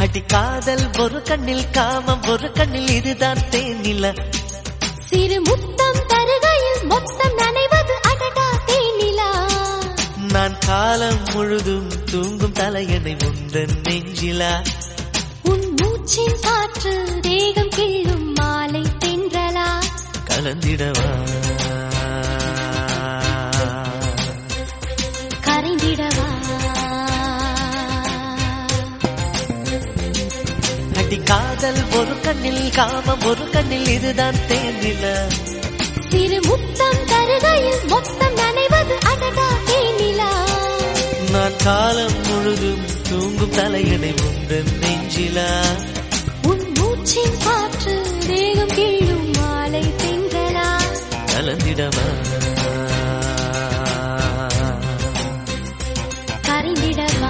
அடி காதல் ஒரு கண்ணில் காமம் ஒரு கண்ணில் இதுதான் தேனில சிறு முத்தம் தருகையில் மொத்தம் நனைவது அடடா தேனிலா நான் காலம் முழுதும் தூங்கும் தலையணை முந்தன் நெஞ்சிலா உன் மூச்சின் காற்று தேகம் கிள்ளும் மாலை தென்றலா கலந்திடவா கரைந்திடவா அடி காதல் ஒரு கண்ணில் காமம் ஒரு கண்ணில் இதுதான் தேனில சிறு முத்தம் தருகையில் மொத்தம் நனைவது அடடா தேனிலா நான் காலம் முழுதும் தூங்கும் தலையணை முந்தன் நெஞ்சிலா உன் மூச்சின் காற்று தேகம் கிள்ளும் மாலை தென்றலா கலந்திடவா கரைந்திடவா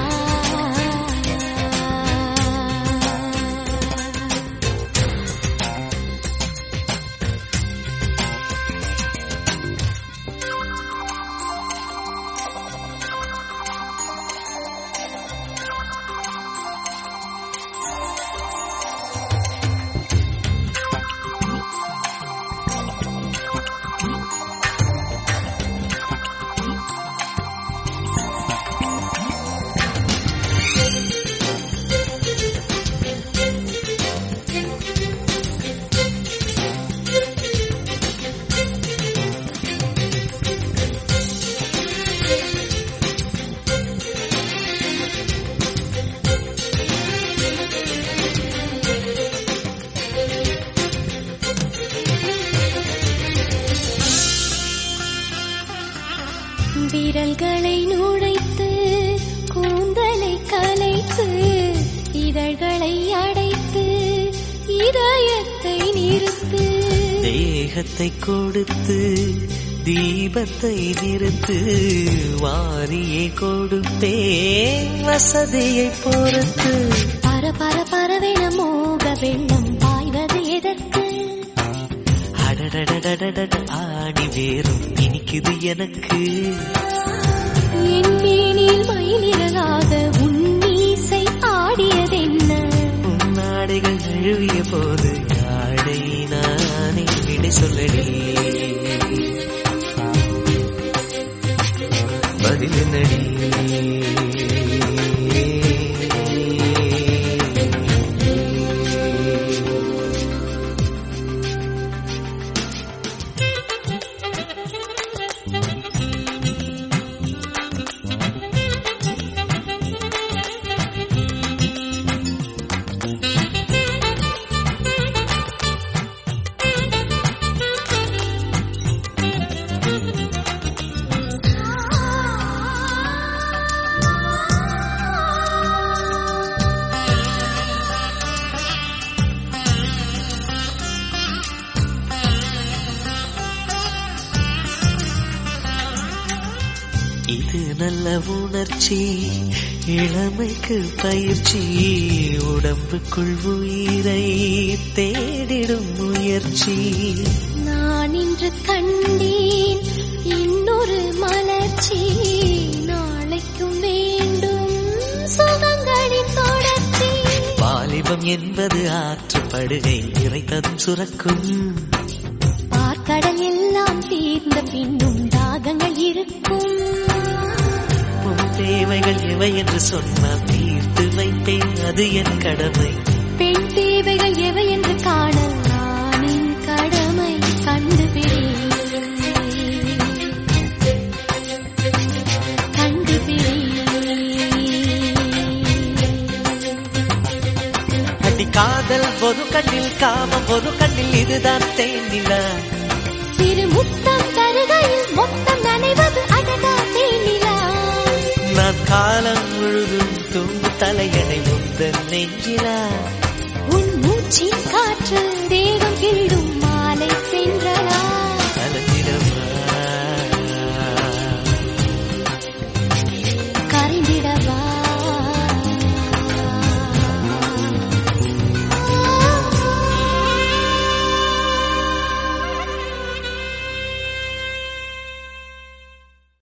விரல்களை நுழைத்து கூந்தலை கலைத்து இதழ்களை அடைத்து இதயத்தை நிறுத்து தேகத்தை கொடுத்து தீபத்தை நிறுத்து வாரியை கொடுத்தேன் வசதியை பொறுத்து பர பர பரவென மோக வெள்ளம் பாய்வது எதற்கு அடடடடடட ஆணி வேறும் இனிக்குது எனக்கு என் மேனில் மயிலிறகாக உன் மீசை ஆடியதென்ன நாடைகள் நழுவிய போது யாழை நானே விடை சொல்லடி பதில் என்னடி இது நல்ல உணர்ச்சி இளமைக்கு பயிற்சி உடம்புக்குள் உயிரை தேடிடும் முயற்சி நான் இன்று கண்டேன் இன்னொரு மலர்ச்சி நாளைக்கும் வேண்டும் சுகங்களின் தொடர்ச்சி வாலிபம் என்பது ஆற்றுப்படுகை இறைத்ததும் சுரக்கும் பார்க்கடல் எல்லாம் தீர்ந்த பின்னும் தாகங்கள் இருக்கும் உன் தேவைகள் எவை என்று சொன்னால் தீர்த்து வைப்பேன் அது என் கடமை பெண் தேவைகள் எவை என்று காண நானின் கடமை கண்டுபிடி கண்டுபிடி அடி காதல் ஒரு கண்ணில் காமம் ஒரு கண்ணில் இதுதான் தேனிலா சிறு முத்தம் தருகையில் மொத்தம் நனைவது அடடா தேனிலா நான் காலம் முழுதும் தூங்கு தலையணை முந்தன் நெஞ்சிலா உன் மூச்சின் காற்று தேகம் கிள்ளும்